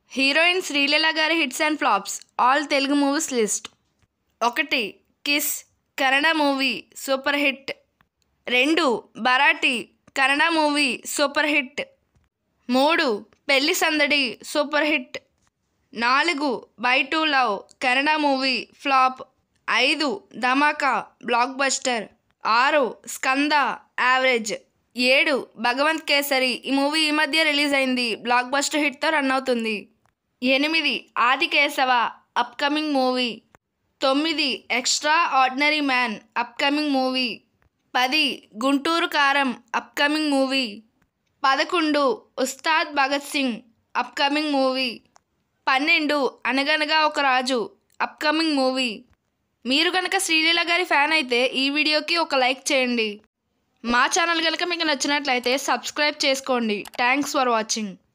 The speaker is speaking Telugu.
హీరోయిన్ శ్రీలీల గారి hits and flops all Telugu movies list ఒకటి kiss Kannada movie super hit రెండు Bharaate Kannada movie super hit మూడు పెళ్లి సందడి సూపర్ హిట్ నాలుగు by two love Kannada movie flop ఐదు ధమాకా బ్లాక్ బస్టర్ ఆరు స్కంద యావరేజ్ ఏడు భగవంత్ కేసరి ఈ మూవీ ఈ మధ్య రిలీజ్ అయింది బ్లాక్ బస్టర్ హిట్తో రన్ అవుతుంది ఎనిమిది ఆది కేశవ అప్కమింగ్ మూవీ తొమ్మిది extraordinary man upcoming movie పది గుంటూరు కారం అప్కమింగ్ మూవీ పదకొండు ఉస్తాద్ భగత్ సింగ్ అప్కమింగ్ మూవీ పన్నెండు అనగనగా ఒక రాజు అప్కమింగ్ మూవీ మీరు కనుక శ్రీలీల గారి ఫ్యాన్ అయితే ఈ వీడియోకి ఒక లైక్ చేయండి మా ఛానల్ కనుక మీకు నచ్చినట్లయితే సబ్స్క్రైబ్ చేసుకోండి థ్యాంక్స్ ఫర్ వాచింగ్